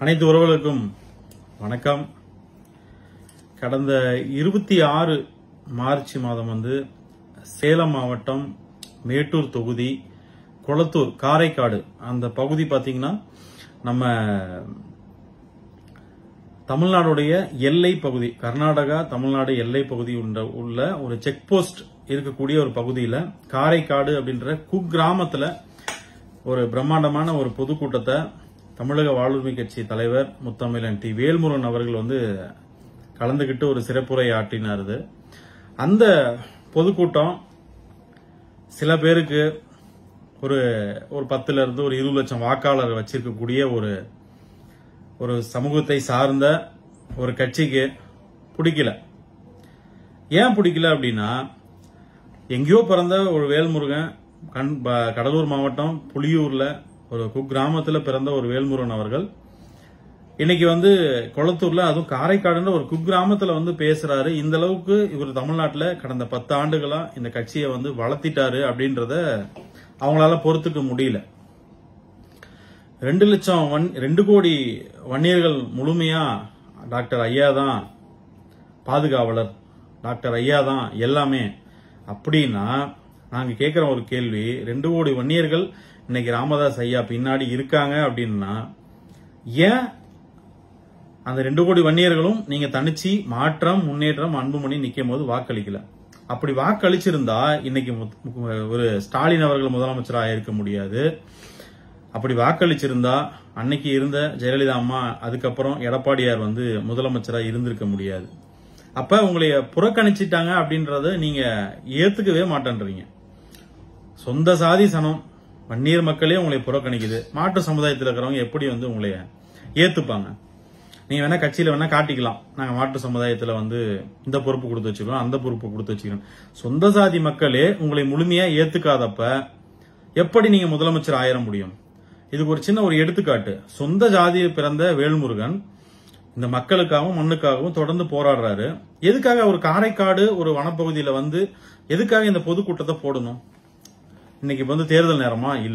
அனைத்து உறவுகளுக்கும் வணக்கம் கடந்த இருபத்தி ஆறு மார்ச் மாதம் வந்து சேலம் மாவட்டம் மேட்டூர் தொகுதி குளத்தூர் காரைக்காடு அந்த பகுதி பார்த்தீங்கன்னா நம்ம தமிழ்நாடுடைய எல்லை பகுதி கர்நாடகா தமிழ்நாடு எல்லை பகுதி உள்ள உள்ள ஒரு செக் போஸ்ட் இருக்கக்கூடிய ஒரு பகுதியில காரைக்காடு அப்படின்ற குக்கிராமத்துல ஒரு பிரம்மாண்டமான ஒரு பொதுக்கூட்டத்தை தமிழக வாழ்வுரிமை கட்சி தலைவர் முத்தமிழன் டி வேல்முருகன் அவர்கள் வந்து கலந்துகிட்டு ஒரு சிறப்புரை ஆற்றினார் அந்த பொதுக்கூட்டம் சில பேருக்கு ஒரு ஒரு பத்துல இருந்து ஒரு இருபது லட்சம் வாக்காளர் வச்சிருக்கக்கூடிய ஒரு ஒரு சமூகத்தை சார்ந்த ஒரு கட்சிக்கு பிடிக்கல ஏன் பிடிக்கல அப்படின்னா எங்கேயோ பிறந்த ஒரு வேல்முருகன் கண் ப- கடலூர் மாவட்டம் புலியூர்ல ஒரு குக்கிராமத்துல பிறந்த ஒரு வேல்முருகன் அவர்கள் இன்னைக்கு வந்து கொளத்தூர்ல அதுவும் காரைக்காடுன்ற ஒரு குக்கிராமத்துல வந்து பேசுறாரு இந்த அளவுக்கு இவர் தமிழ்நாட்டுல கடந்த பத்து ஆண்டுகளா இந்த கட்சியை வந்து வளர்த்திட்டாரு அப்படின்றத அவங்களால பொறுத்துக்க முடியல ரெண்டு லட்சம் வன் ரெண்டு கோடி வன்னியர்கள் முழுமையா டாக்டர் ஐயா தான் பாதுகாவலர் டாக்டர் ஐயா தான் எல்லாமே அப்படின்னா நாங்க கேட்கிற ஒரு கேள்வி ரெண்டு கோடி வன்னியர்கள் இன்னைக்கு ராமதாஸ் ஐயா பின்னாடி இருக்காங்க அப்படின்னா ஏன் அந்த ரெண்டு கோடி வன்னியர்களும் நீங்க தனிச்சு மாற்றம் முன்னேற்றம் அன்புமணி நிக்கும் போது வாக்களிக்கல அப்படி வாக்களிச்சிருந்தா இன்னைக்கு முத்- ஒரு ஸ்டாலின் அவர்கள் முதலமைச்சராக இருக்க முடியாது அப்படி வாக்களிச்சிருந்தா அன்னைக்கு இருந்த ஜெயலலிதா அம்மா அதுக்கப்புறம் எடப்பாடியார் வந்து முதலமைச்சரா இருந்திருக்க முடியாது அப்ப உங்களை புறக்கணிச்சிட்டாங்க அப்படின்றத நீங்க ஏத்துக்கவே மாட்டேன்றீங்க சொந்த சாதி சனம் வன்னியர் மக்களே உங்களை புறக்கணிக்குது மாற்று சமுதாயத்தில் இருக்கிறவங்க எப்படி வந்து உங்களை ஏத்துப்பாங்க நீங்க வேணா கட்சியில வேணா காட்டிக்கலாம் நாங்க மாற்று சமுதாயத்துல வந்து இந்த பொறுப்பு கொடுத்து வச்சுக்கிறோம் அந்த பொறுப்பு கொடுத்து வச்சுக்கிறோம் சொந்த சாதி மக்களே உங்களை முழுமையா ஏத்துக்காதப்ப எப்படி நீங்க முதலமைச்சர் ஆயிர முடியும் இதுக்கு ஒரு சின்ன ஒரு எடுத்துக்காட்டு சொந்த ஜாதியை பிறந்த வேல்முருகன் இந்த மக்களுக்காகவும் மண்ணுக்காகவும் தொடர்ந்து போராடுறாரு எதுக்காக ஒரு காரைக்காடு ஒரு வனப்பகுதியில வந்து எதுக்காக இந்த பொதுக்கூட்டத்தை போடணும் இன்னைக்கு இப்ப வந்து தேர்தல் நேரமா இல்ல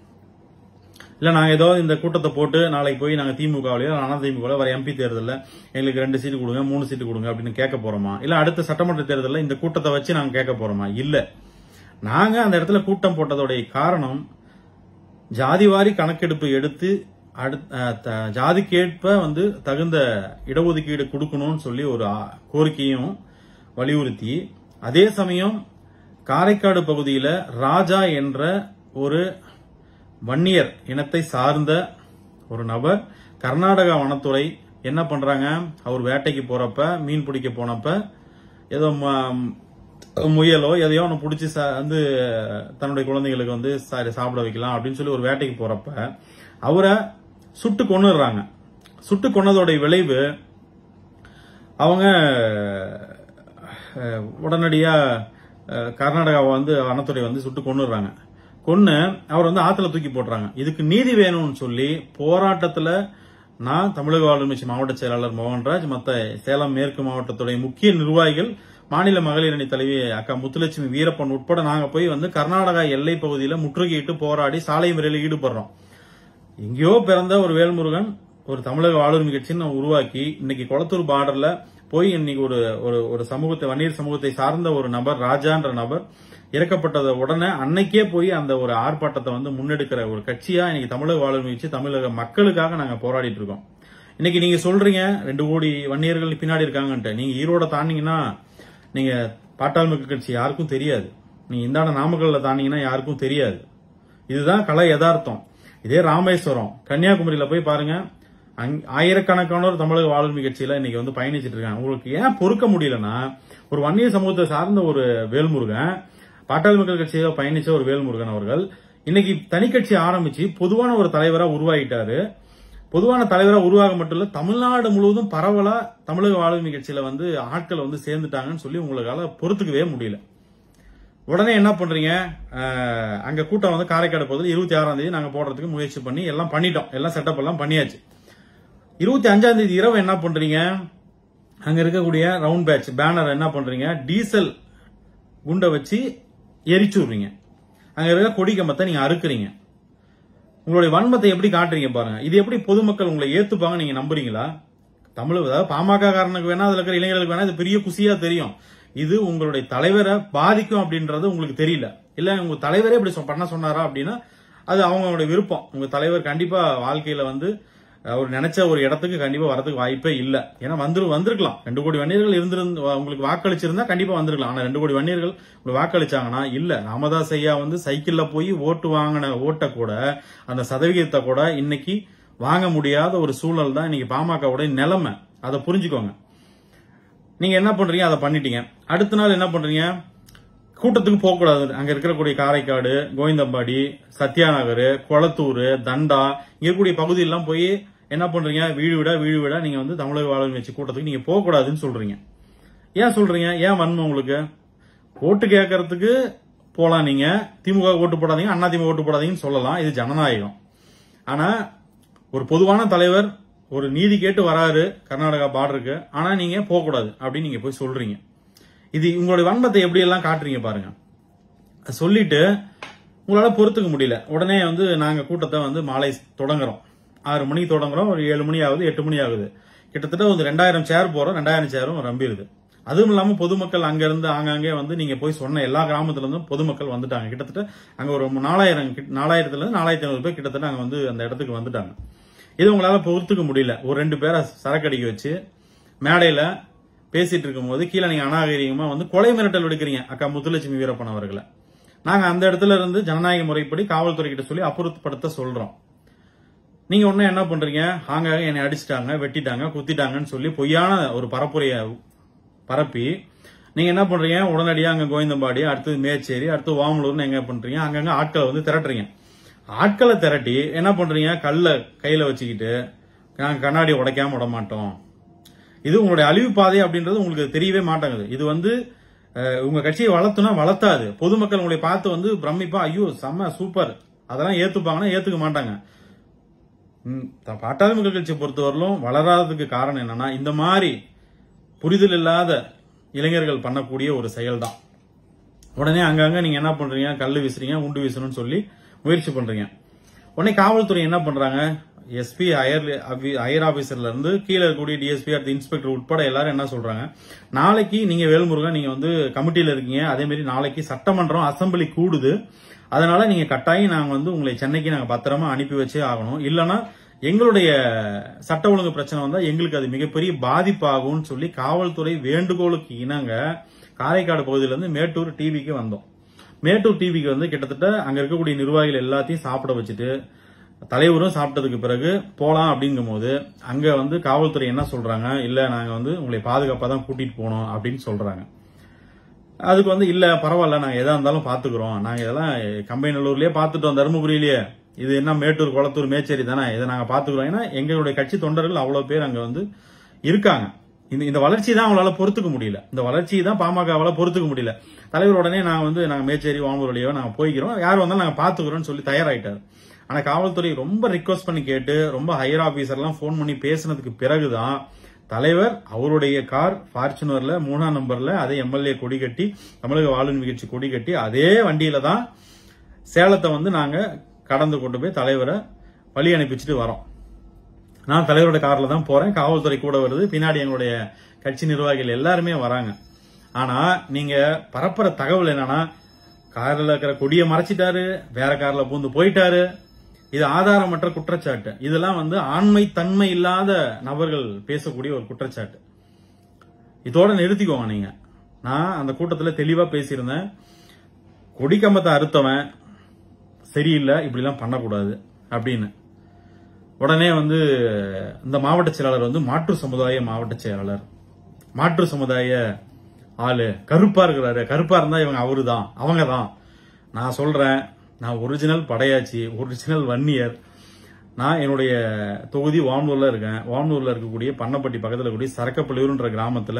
இல்ல நாங்க ஏதோ இந்த கூட்டத்தை போட்டு நாளைக்கு போய் நாங்க திமுகவிலயோ அண்ணா திமுக வர எம்பி தேர்தல்ல எங்களுக்கு ரெண்டு சீட்டு கொடுங்க மூணு சீட்டு கொடுங்க அப்படின்னு கேட்க போறோமா இல்ல அடுத்த சட்டமன்ற தேர்தல்ல இந்த கூட்டத்தை வச்சு நாங்க கேட்க போறோமா இல்ல நாங்க அந்த இடத்துல கூட்டம் போட்டதோடைய காரணம் ஜாதிவாரி கணக்கெடுப்பு எடுத்து அடுத்- அஹ் த- ஜாதிக்கேற்ப வந்து தகுந்த இடஒதுக்கீடு கொடுக்கணும்னு சொல்லி ஒரு ஆ- கோரிக்கையும் வலியுறுத்தி அதே சமயம் காரைக்காடு பகுதியில ராஜா என்ற ஒரு வன்னியர் இனத்தை சார்ந்த ஒரு நபர் கர்நாடகா வனத்துறை என்ன பண்றாங்க அவர் வேட்டைக்கு போறப்ப மீன் பிடிக்க போனப்ப ஏதோ ம- முயலோ எதையோ ஒன்று பிடிச்சி வந்து தன்னுடைய குழந்தைகளுக்கு வந்து சா- சாப்பிட வைக்கலாம் அப்படின்னு சொல்லி ஒரு வேட்டைக்கு போறப்ப அவரை சுட்டு கொன்னுடுறாங்க சுட்டு கொன்னதோடைய விளைவு அவங்க அஹ், உடனடியா அஹ், கர்நாடகாவை வந்து வனத்துறை வந்து சுட்டு கொன்னுடுறாங்க கொன்னு அவர் வந்து ஆத்துல தூக்கி போட்டுறாங்க இதுக்கு நீதி வேணும்னு சொல்லி போராட்டத்துல நான் தமிழக வாழ்வுரிமை மாவட்ட செயலாளர் மோகன்ராஜ் மத்த சேலம் மேற்கு மாவட்டத்துடைய முக்கிய நிர்வாகிகள் மாநில மகளிர் அணி தலைவி அக்கா முத்துலட்சுமி வீரப்பன் உட்பட நாங்க போய் வந்து கர்நாடகா எல்லை பகுதியில முற்றுகையிட்டு போராடி சாலை முறையில் ஈடுபடுறோம் எங்கேயோ பிறந்த ஒரு வேல்முருகன் ஒரு தமிழக வாழ்வுரிமை கட்சின்னு உருவாக்கி இன்னைக்கு கொளத்தூர் பார்டர்ல போய் இன்னைக்கு ஒரு ஒரு ஒரு சமூகத்தை வன்னியர் சமூகத்தை சார்ந்த ஒரு நபர் ராஜான்ற நபர் இறக்கப்பட்டத உடனே அன்னைக்கே போய் அந்த ஒரு ஆர்ப்பாட்டத்தை வந்து முன்னெடுக்கிற ஒரு கட்சியா இன்னைக்கு தமிழக வாழ்வுரிமை கட்சி தமிழக மக்களுக்காக நாங்க போராடிட்டு இருக்கோம் இன்னைக்கு நீங்க சொல்றீங்க ரெண்டு கோடி வன்னியர்கள் பின்னாடி இருக்காங்கன்ட்டு நீங்க ஈரோட தாண்டிங்கன்னா நீங்க பாட்டாள் மக்கள் கட்சி யாருக்கும் தெரியாது நீங்க இந்தாண்ட நாமக்கல்ல தாண்டிங்கன்னா யாருக்கும் தெரியாது இதுதான் கலை யதார்த்தம் இதே ராமேஸ்வரம் கன்னியாகுமரியில போய் பாருங்க அங்க- ஆயிரக்கணக்கானோர் தமிழக வாழ்வுரிமை கட்சியில இன்னைக்கு வந்து பயணிச்சிட்டு இருக்காங்க உங்களுக்கு ஏன் பொறுக்க முடியலன்னா ஒரு வன்னிய சமூகத்தை சார்ந்த ஒரு வேல்முருகன் பாட்டாளி மக்கள் கட்சியில பயணிச்ச ஒரு வேல்முருகன் அவர்கள் இன்னைக்கு தனி கட்சி ஆரம்பிச்சு பொதுவான ஒரு தலைவரா உருவாகிட்டாரு பொதுவான தலைவரா உருவாக மட்டும் இல்ல தமிழ்நாடு முழுவதும் பரவலா தமிழக வாழ்வுரிமை கட்சியில வந்து ஆட்கள் வந்து சேர்ந்துட்டாங்கன்னு சொல்லி உங்களால பொறுத்துக்கவே முடியல உடனே என்ன பண்றீங்க அஹ், அங்க கூட்டம் வந்து காரைக்காடு பகுதியில் இருபத்தி ஆறாம் தேதி நாங்க போடுறதுக்கு முயற்சி பண்ணி எல்லாம் பண்ணிட்டோம் எல்லாம் செட்டப் எல்லாம் பண்ணியாச்சு இருபத்தி அஞ்சாம் தேதி இரவு என்ன பண்றீங்க அங்க இருக்கக்கூடிய ரவுண்ட் பேட்ச் பேனர் என்ன பண்றீங்க டீசல் குண்டை வச்சு எரிச்சு விடுறீங்க அங்க இருக்க கொடி கம்பத்தை நீங்க அறுக்குறீங்க உங்களுடைய வன்மத்தை எப்படி காட்டுறீங்க பாருங்க இது எப்படி பொதுமக்கள் உங்களை ஏத்துப்பாங்க நீங்க நம்புறீங்களா தமிழ் அதாவது பாமக காரனுக்கு வேணா அதுல இருக்கிற இளைஞர்களுக்கு வேணா இது பெரிய குசியா தெரியும் இது உங்களுடைய தலைவரை பாதிக்கும் அப்படின்றது உங்களுக்கு தெரியல இல்ல உங்க தலைவரே இப்படி சொ- பண்ண சொன்னாரா அப்படின்னா அது அவங்களுடைய விருப்பம் உங்க தலைவர் கண்டிப்பா வாழ்க்கையில வந்து அவர் நினைச்ச ஒரு இடத்துக்கு கண்டிப்பா வரதுக்கு வாய்ப்பே இல்ல ஏன்னா வந்துரு வந்திருக்கலாம் ரெண்டு கோடி வன்னியர்கள் இருந்திருந்து உங்களுக்கு வாக்களிச்சிருந்தா கண்டிப்பா வந்திருக்கலாம் ஆனா ரெண்டு கோடி வன்னியர்கள் உங்களுக்கு வாக்களிச்சாங்கன்னா இல்ல ராமதாஸ் ஐயா வந்து சைக்கிள்ல போய் ஓட்டு வாங்கின ஓட்டை கூட அந்த சதவிகிதத்தை கூட இன்னைக்கு வாங்க முடியாத ஒரு சூழல் தான் இன்னைக்கு பாமகவோட நிலைமை அதை புரிஞ்சுக்கோங்க நீங்க என்ன பண்றீங்க அதை பண்ணிட்டீங்க அடுத்த நாள் என்ன பண்றீங்க கூட்டத்துக்கு போகக்கூடாது அங்க இருக்கக்கூடிய காரைக்காடு கோவிந்தம்பாடி சத்யாநகர் கொளத்தூர் தண்டா இங்க இருக்கக்கூடிய பகுதியெல்லாம் போய் என்ன பண்றீங்க வீடு விடா வீடு விடா நீங்க வந்து தமிழக வாழ்வு வச்சு கூட்டத்துக்கு நீங்க போகக்கூடாதுன்னு சொல்றீங்க ஏன் சொல்றீங்க ஏன் வன்மம் உங்களுக்கு ஓட்டு கேட்கறதுக்கு போலாம் நீங்க திமுக க்கு ஓட்டு போடாதீங்க அண்ணா திமுக ஓட்டு போடாதீங்கன்னு சொல்லலாம் இது ஜனநாயகம் ஆனா ஒரு பொதுவான தலைவர் ஒரு நீதி கேட்டு வராரு கர்நாடகா பார்டருக்கு ஆனா நீங்க போக கூடாது அப்படின்னு நீங்க போய் சொல்றீங்க இது உங்களுடைய வன்மத்தை எப்படி எல்லாம் காட்டுறீங்க பாருங்க அது சொல்லிட்டு உங்களால பொறுத்துக்க முடியல உடனே வந்து நாங்க கூட்டத்தை வந்து மாலை தொடங்குறோம் ஆறு மணிக்கு தொடங்குறோம் ஒரு ஏழு மணி ஆகுது எட்டு மணி ஆகுது கிட்டத்தட்ட ஒரு ரெண்டாயிரம் சேர் போறோம் ரெண்டாயிரம் சேரும் ரம்பிடுது அதுவும் இல்லாம பொதுமக்கள் அங்க இருந்து ஆங்காங்கே வந்து நீங்க போய் சொன்ன எல்லா கிராமத்துல இருந்தும் பொதுமக்கள் வந்துட்டாங்க கிட்டத்தட்ட அங்க ஒரு நாலாயிரம் கிட்ட- நாலாயிரத்துல இருந்து நாலாயிரத்தி ஐநூறு பேர் கிட்டத்தட்ட அங்க வந்து அந்த இடத்துக்கு வந்துட்டாங்க இது உங்களால பொறுத்துக்க முடியல ஒரு ரெண்டு பேரை சரக்கடிக்க வச்சு மேடையில பேசிட்டு இருக்கும்போது கீழே நீங்க அநாகரிகமா வந்து கொலை மிரட்டல் விடுக்கிறீங்க அக்கா முத்துலட்சுமி வீரப்பன் அவர்களை நாங்க அந்த இடத்துல இருந்து ஜனநாயக முறைப்படி காவல்துறை கிட்ட சொல்லி அப்புறப்படுத்த சொல்றோம் நீங்க ஒண்ணு என்ன பண்றீங்க ஆங்காக என்னை அடிச்சிட்டாங்க வெட்டிட்டாங்க குத்திட்டாங்கன்னு சொல்லி பொய்யான ஒரு பரப்புரைய பரப்பி நீங்க என்ன பண்றீங்க உடனடியா அங்க கோவிந்தம்பாடி அடுத்தது மேச்சேரி அடுத்து வாமலூர்னு எங்க பண்றீங்க அங்கங்க ஆட்களை வந்து திரட்டுறீங்க ஆட்களை திரட்டி என்ன பண்றீங்க கல்ல கையில வச்சுக்கிட்டு நாங்க கண்ணாடி உடைக்காம விட மாட்டோம் இது உங்களுடைய அழிவு பாதை அப்படின்றது உங்களுக்கு தெரியவே மாட்டேங்குது இது வந்து அஹ், உங்க கட்சியை வளர்த்துனா வளர்த்தாது பொதுமக்கள் உங்களை பார்த்து வந்து பிரமிப்பா ஐயோ செம்ம சூப்பர் அதெல்லாம் ஏத்துப்பாங்கன்னா ஏத்துக்க மாட்டாங்க ம், த- பாட்டாளி மக்கள் கட்சியை பொறுத்தவரையிலும் வளராததுக்கு காரணம் என்னன்னா இந்த மாதிரி புரிதல் இல்லாத இளைஞர்கள் பண்ணக்கூடிய ஒரு செயல் தான் உடனே அங்கங்க நீங்க என்ன பண்றீங்க கல்லு வீசுறீங்க உண்டு வீசணும்னு சொல்லி முயற்சி பண்றீங்க உடனே காவல்துறை என்ன பண்றாங்க எஸ்பி ஹையர் ஹையர் ஆபீசர்ல இருந்து கீழே இருக்கக்கூடிய டிஎஸ்பி அடுத்த இன்ஸ்பெக்டர் உட்பட எல்லாரும் என்ன சொல்றாங்க நாளைக்கு நீங்க வேல்முருகன் நீங்க வந்து கமிட்டியில இருக்கீங்க அதே மாதிரி நாளைக்கு சட்டமன்றம் அசெம்பிளி கூடுது அதனால நீங்க கட்டாயம் நாங்க வந்து உங்களை சென்னைக்கு நாங்க பத்திரமா அனுப்பி வச்சே ஆகணும் இல்லனா எங்களுடைய சட்ட ஒழுங்கு பிரச்சனை வந்தா எங்களுக்கு அது மிகப்பெரிய பாதிப்பாகும்னு சொல்லி காவல்துறை வேண்டுகோளுக்கு இணங்க காரைக்காடு பகுதியில இருந்து மேட்டூர் டிவிக்கு வந்தோம் மேட்டூர் டிவிக்கு வந்து கிட்டத்தட்ட அங்க இருக்கக்கூடிய நிர்வாகிகள் எல்லாத்தையும் சாப்பிட வச்சுட்டு தலைவரும் சாப்பிட்டதுக்கு பிறகு போலாம் அப்படிங்கும்போது அங்க வந்து காவல்துறை என்ன சொல்றாங்க இல்ல நாங்க வந்து உங்களை பாதுகாப்பா தான் கூட்டிட்டு போனோம் அப்படின்னு சொல்றாங்க அதுக்கு வந்து இல்ல பரவாயில்ல நாங்க எதா இருந்தாலும் பாத்துக்கிறோம் நாங்க இதெல்லாம் கம்பைநல்லூர்லயே பாத்துட்டோம் தருமபுரியிலேயே இது என்ன மேட்டூர் குளத்தூர் மேச்சேரி தானே இதை நாங்க பாத்துக்கிறோம் ஏன்னா எங்களுடைய கட்சி தொண்டர்கள் அவ்வளவு பேர் அங்க வந்து இருக்காங்க இந்த இந்த வளர்ச்சி தான் அவங்களால பொறுத்துக்க முடியல இந்த வளர்ச்சி தான் பாமகவால பொறுத்துக்க முடியல தலைவர் உடனே நாங்க வந்து நாங்க மேச்சேரி வாமூர் வழியோ நாங்க போய்க்கிறோம் யார் வந்தாலும் நாங்க பாத்துக்கிறோம்னு சொல்லி தயாராயிட்டாரு ஆனா காவல்துறை ரொம்ப ரிக்வஸ்ட் பண்ணி கேட்டு ரொம்ப ஹையர் ஆபீசர் எல்லாம் போன் பண்ணி பேசினதுக்கு பிறகுதான் தலைவர் அவருடைய கார் ஃபார்ச்சுனர்ல மூணாம் நம்பர்ல அதே எம்எல்ஏ கொடி கட்டி தமிழக வாழ்வு நிகழ்ச்சி கொடி கட்டி அதே வண்டியில தான் சேலத்தை வந்து நாங்க கடந்து கொண்டு போய் தலைவரை வழி அனுப்பிச்சுட்டு வரோம் நான் தலைவரோட கார்ல தான் போறேன் காவல்துறை கூட வருது பின்னாடி எங்களுடைய கட்சி நிர்வாகிகள் எல்லாருமே வராங்க ஆனா நீங்க பரப்புற தகவல் என்னன்னா கார்ல இருக்கிற கொடியை மறைச்சிட்டாரு வேற கார்ல பூந்து போயிட்டாரு இது ஆதாரமற்ற குற்றச்சாட்டு இதெல்லாம் வந்து ஆண்மை தன்மை இல்லாத நபர்கள் பேசக்கூடிய ஒரு குற்றச்சாட்டு இதோட நிறுத்திக்கோங்க நீங்க நான் அந்த கூட்டத்துல தெளிவா பேசியிருந்தேன் கொடி கம்பத்தை அறுத்தவன் சரியில்லை இப்படிலாம் பண்ணக்கூடாது அப்படின்னு உடனே வந்து இந்த மாவட்ட செயலாளர் வந்து மாற்று சமுதாய மாவட்ட செயலாளர் மாற்று சமுதாய ஆளு கருப்பா இருக்கிறாரு கருப்பா இருந்தா இவங்க அவருதான் அவங்க தான் நான் சொல்றேன் நான் ஒரிஜினல் படையாச்சி ஒரிஜினல் வன்னியர் நான் என்னுடைய தொகுதி வானூர்ல இருக்கேன் வானூர்ல இருக்கக்கூடிய பண்ணப்பட்டி பக்கத்துல இருக்கக்கூடிய சரக்கப்பள்ளியூர்ன்ற கிராமத்துல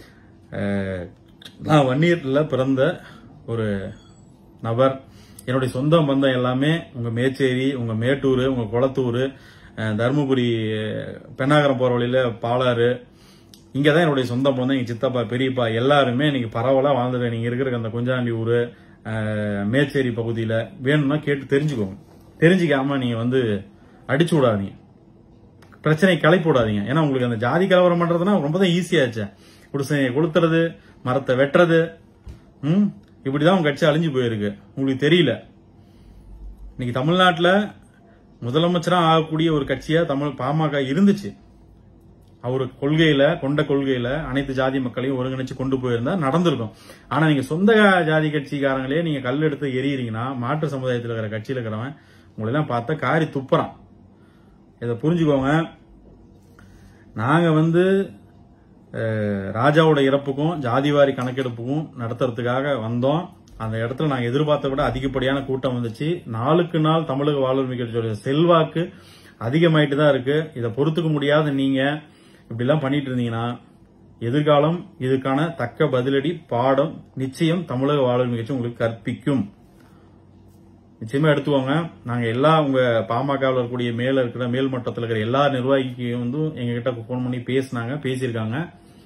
அஹ், நான் வன்னியர்ல பிறந்த ஒரு நபர் என்னுடைய சொந்த பந்தம் எல்லாமே உங்க மேச்சேரி உங்க மேட்டூர் உங்க குளத்தூர் அஹ், தருமபுரி அஹ், பெண்ணாகரம் போற வழியில பாலாறு இங்க தான் என்னுடைய சொந்த பந்தம் எங்க சித்தப்பா பெரியப்பா எல்லாருமே இன்னைக்கு பரவலா வாழ்ந்துட்டு நீங்க இருக்கிற அந்த குஞ்சாண்டி ஊர் அஹ், மேச்சேரி பகுதியில வேணும்னா கேட்டு தெரிஞ்சுக்கோங்க தெரிஞ்சுக்காம நீங்க வந்து அடிச்சு விடாதீங்க பிரச்சனை கிளப்பி விடாதீங்க ஏன்னா உங்களுக்கு அந்த ஜாதி கலவரம் பண்றதுன்னா ரொம்ப தான் ஈஸியாச்சு குடிசையை கொளுத்துறது மரத்தை வெட்டுறது ம் இப்படிதான் உங்க கட்சி அழிஞ்சு போயிருக்கு உங்களுக்கு தெரியல இன்னைக்கு தமிழ்நாட்டுல முதலமைச்சரா ஆகக்கூடிய ஒரு கட்சியா தமிழ் பாமக இருந்துச்சு அவர் கொள்கையில கொண்ட கொள்கையில அனைத்து ஜாதி மக்களையும் ஒருங்கிணைச்சு கொண்டு போயிருந்தா நடந்திருக்கும் ஆனா நீங்க சொந்த ஜாதி கட்சிக்காரங்களே நீங்க கல் எடுத்து எறியறீங்கன்னா மாற்று சமுதாயத்தில் இருக்கிற கட்சியில இருக்கிறவன் உங்களை எல்லாம் பார்த்தா காரி துப்புறான் இதை புரிஞ்சுக்கோங்க நாங்க வந்து அஹ், ராஜாவோட இறப்புக்கும் ஜாதிவாரி கணக்கெடுப்புக்கும் நடத்துறதுக்காக வந்தோம் அந்த இடத்துல நாங்க எதிர்பார்த்த விட அதிகப்படியான கூட்டம் வந்துச்சு நாளுக்கு நாள் தமிழக வாழ்வுரிமை கட்சியோட செல்வாக்கு அதிகமாயிட்டு தான் இருக்கு இதை பொறுத்துக்க முடியாத நீங்க இப்படிலாம் பண்ணிட்டு இருந்தீங்கன்னா எதிர்காலம் இதுக்கான தக்க பதிலடி பாடம் நிச்சயம் தமிழக வாழ்வுரிமை கட்சி உங்களுக்கு கற்பிக்கும் நிச்சயமா எடுத்துக்கோங்க நாங்க எல்லா உங்க பாமகவில் இருக்கக்கூடிய மேல இருக்கிற மேல் மட்டத்தில் இருக்கிற எல்லா நிர்வாகிக்கும் வந்து எங்க கிட்ட போன் பண்ணி பேசினாங்க பேசியிருக்காங்க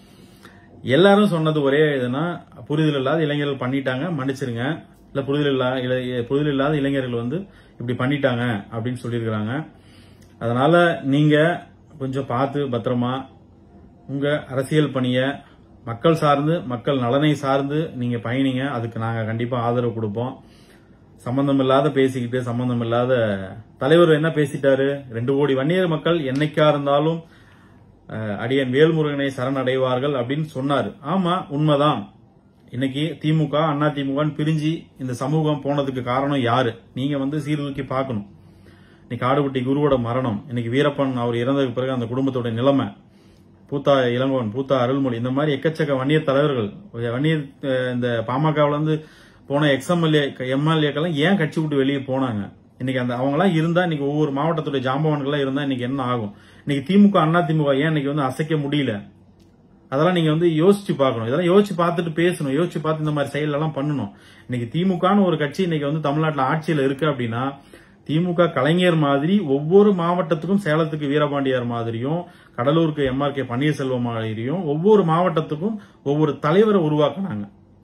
எல்லாரும் சொன்னது ஒரே இதுனா புரிதல் இல்லாத இளைஞர்கள் பண்ணிட்டாங்க மன்னிச்சிருங்க இல்ல புரிதல் இல்லா இல- புரிதல் இல்லாத இளைஞர்கள் வந்து இப்படி பண்ணிட்டாங்க அப்படின்னு சொல்லியிருக்கிறாங்க அதனால நீங்க கொஞ்சம் பார்த்து பத்திரமா உங்க அரசியல் பணிய மக்கள் சார்ந்து மக்கள் நலனை சார்ந்து நீங்க பயணிங்க அதுக்கு நாங்க கண்டிப்பா ஆதரவு கொடுப்போம் சம்பந்தம் இல்லாத பேசிக்கிட்டு சம்பந்தம் இல்லாத தலைவர் என்ன பேசிட்டாரு ரெண்டு கோடி வன்னியர் மக்கள் என்னைக்கா இருந்தாலும் அஹ், அடியன் வேல்முருகனை சரணடைவார்கள் அப்படின்னு சொன்னாரு ஆமா உண்மைதான் இன்னைக்கு திமுக அண்ணா திமுக பிரிஞ்சு இந்த சமூகம் போனதுக்கு காரணம் யாரு நீங்க வந்து சீர்தூக்கி பார்க்கணும் இன்னைக்கு ஆடுகுட்டி குருவோட மரணம் இன்னைக்கு வீரப்பன் அவர் இறந்ததுக்கு பிறகு அந்த குடும்பத்தோட நிலைமை பூத்தா இளங்கோவன் பூத்தா அருள்மொழி இந்த மாதிரி எக்கச்சக்க வன்னியர் தலைவர்கள் வன்னியர் அஹ், இந்த பாமகவுல இருந்து போன எக்ஸ்எம்எல்ஏ எம்எல்ஏக்கெல்லாம் ஏன் கட்சி விட்டு வெளியே போனாங்க இன்னைக்கு அந்த அவங்கலாம் இருந்தா இன்னைக்கு ஒவ்வொரு மாவட்டத்துடைய ஜாம்பவான்கள்லாம் இருந்தா இன்னைக்கு என்ன ஆகும் இன்னைக்கு திமுக அண்ணா திமுக ஏன் இன்னைக்கு வந்து அசைக்க முடியல அதெல்லாம் நீங்க வந்து யோசிச்சு பார்க்கணும் இதெல்லாம் யோசிச்சு பார்த்துட்டு பேசணும் யோசிச்சு பார்த்து இந்த மாதிரி செயல் எல்லாம் பண்ணணும் இன்னைக்கு திமுகன்னு ஒரு கட்சி இன்னைக்கு வந்து தமிழ்நாட்டுல ஆட்சியில இருக்கு அப்படின்னா திமுக கலைஞர் மாதிரி ஒவ்வொரு மாவட்டத்துக்கும் சேலத்துக்கு வீரபாண்டியார் மாதிரியும் கடலூருக்கு எம்ஆர் கே பன்னீர்செல்வம் மாதிரியும் ஒவ்வொரு மாவட்டத்துக்கும் ஒவ்வொரு தலைவரை உருவாக்குனாங்க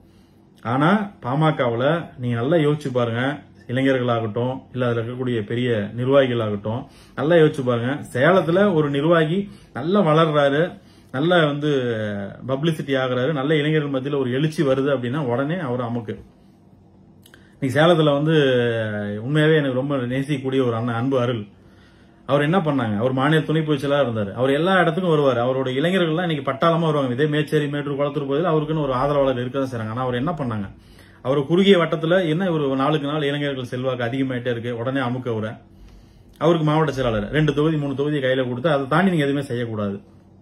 ஆனா பாமகவுல நீங்க நல்லா யோசிச்சு பாருங்க இளைஞர்களாகட்டும் இல்ல அதுல இருக்கக்கூடிய பெரிய நிர்வாகிகளாகட்டும் நல்லா யோசிச்சு பாருங்க சேலத்துல ஒரு நிர்வாகி நல்லா வளர்றாரு நல்ல வந்து பப்ளிசிட்டி ஆகுறாரு நல்ல இளைஞர்கள் மத்தியில ஒரு எழுச்சி வருது அப்படின்னா உடனே அவர் அமுக்கு இன்னைக்கு சேலத்துல வந்து உண்மையாவே எனக்கு ரொம்ப நேசிக்கக்கூடிய ஒரு அண்ணன் அன்பு அருள் அவர் என்ன பண்ணாங்க அவர் மாநில துணை பொதுச்செயலாளர் இருந்தார் அவர் எல்லா இடத்துக்கும் வருவார் அவரோட இளைஞர்கள்லாம் இன்னைக்கு பட்டாளமா வருவாங்க இதே மேச்சேரி மேட்டூர் குளத்தூர் போதில் அவருக்குன்னு ஒரு ஆதரவாளர் இருக்க தான் செய்றாங்க ஆனா அவர் என்ன பண்ணாங்க அவர் குறுகிய வட்டத்துல என்ன ஒரு நாளுக்கு நாள் இளைஞர்கள் செல்வாக்கு அதிகமாயிட்டே இருக்கு உடனே அமுக்க அவரை அவருக்கு மாவட்ட செயலாளர் ரெண்டு தொகுதி மூணு தொகுதி கையில கொடுத்து அதை தாண்டி நீங்க எதுவுமே செய்யக்கூடாது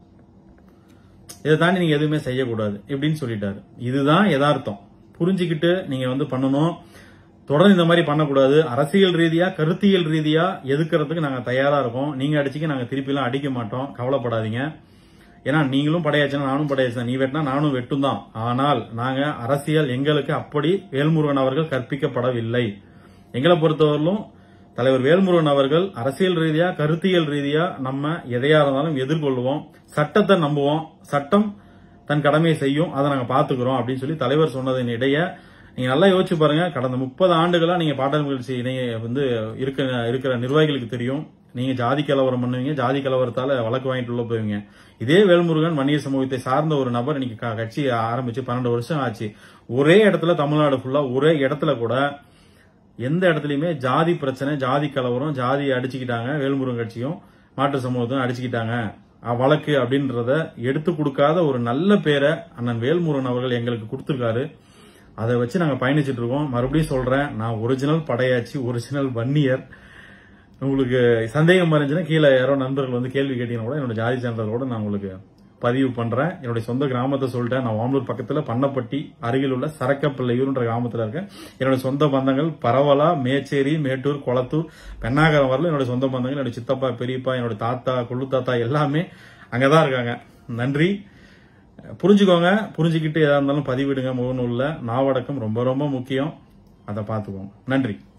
இதை தாண்டி நீங்க எதுவுமே செய்யக்கூடாது இப்படின்னு சொல்லிட்டாரு இதுதான் யதார்த்தம் புரிஞ்சுக்கிட்டு நீங்க வந்து பண்ணணும் தொடர்ந்து இந்த மாதிரி பண்ணக்கூடாது அரசியல் ரீதியா கருத்தியல் ரீதியா எதுக்கிறதுக்கு நாங்க தயாரா இருக்கோம் நீங்க அடிச்சுக்க நாங்க திருப்பி எல்லாம் அடிக்க மாட்டோம் கவலைப்படாதீங்க ஏன்னா நீங்களும் படையாச்சுன்னா நானும் படையாச்சு நீ வெட்டினா நானும் வெட்டும் தான் ஆனால் நாங்க அரசியல் எங்களுக்கு அப்படி வேல்முருகன் அவர்கள் கற்பிக்கப்படவில்லை எங்களை பொறுத்தவரையிலும் தலைவர் வேல்முருகன் அவர்கள் அரசியல் ரீதியா கருத்தியல் ரீதியா நம்ம எதையா இருந்தாலும் எதிர்கொள்வோம் சட்டத்தை நம்புவோம் சட்டம் தன் கடமையை செய்யும் அதை நாங்க பாத்துக்கிறோம் அப்படின்னு சொல்லி தலைவர் சொன்னதின் இடையே நீங்க நல்லா யோசிச்சு பாருங்க கடந்த முப்பது ஆண்டுகளா நீங்க பாடல் நிகழ்ச்சி இணைய வந்து இருக்க இருக்கிற நிர்வாகிகளுக்கு தெரியும் நீங்க ஜாதி கலவரம் பண்ணுவீங்க ஜாதி கலவரத்தால வழக்கு வாங்கிட்டு உள்ள போவீங்க இதே வேல்முருகன் வன்னியர் சமூகத்தை சார்ந்த ஒரு நபர் இன்னைக்கு க- கட்சி ஆரம்பிச்சு பன்னெண்டு வருஷம் ஆச்சு ஒரே இடத்துல தமிழ்நாடு ஃபுல்லா ஒரே இடத்துல கூட எந்த இடத்துலயுமே ஜாதி பிரச்சனை ஜாதி கலவரம் ஜாதி அடிச்சுக்கிட்டாங்க வேல்முருகன் கட்சியும் மாற்று சமூகத்தையும் அடிச்சுக்கிட்டாங்க அஹ் வழக்கு அப்படின்றத எடுத்து கொடுக்காத ஒரு நல்ல பேரை அண்ணன் வேல்முருகன் அவர்கள் எங்களுக்கு கொடுத்திருக்காரு அதை வச்சு நாங்க பயணிச்சிட்டு இருக்கோம் மறுபடியும் சொல்றேன் நான் ஒரிஜினல் படையாச்சி ஒரிஜினல் வன்னியர் உங்களுக்கு சந்தேகம் இருந்துச்சுன்னா கீழே யாரோ நண்பர்கள் வந்து கேள்வி கேட்டீங்கன்னா கூட என்னோட ஜாதி சான்றதோட நான் உங்களுக்கு பதிவு பண்றேன் என்னுடைய சொந்த கிராமத்தை சொல்லிட்டேன் நான் ஓமலூர் பக்கத்துல பண்ணப்பட்டி அருகில் உள்ள சரக்கப்பிள்ளையூர்ன்ற கிராமத்துல இருக்கேன் என்னோட சொந்த பந்தங்கள் பரவலா மேச்சேரி மேட்டூர் குளத்தூர் பெண்ணாகரம் வரல என்னோட சொந்த பந்தங்கள் என்னோட சித்தப்பா பெரியப்பா என்னோட தாத்தா கொள்ளு தாத்தா எல்லாமே அங்கதான் இருக்காங்க நன்றி புரிஞ்சுக்கோங்க புரிஞ்சுக்கிட்டு எதா இருந்தாலும் பதிவிடுங்க முகநூல்ல நாவடக்கம் ரொம்ப ரொம்ப முக்கியம் அதை பார்த்துக்கோங்க நன்றி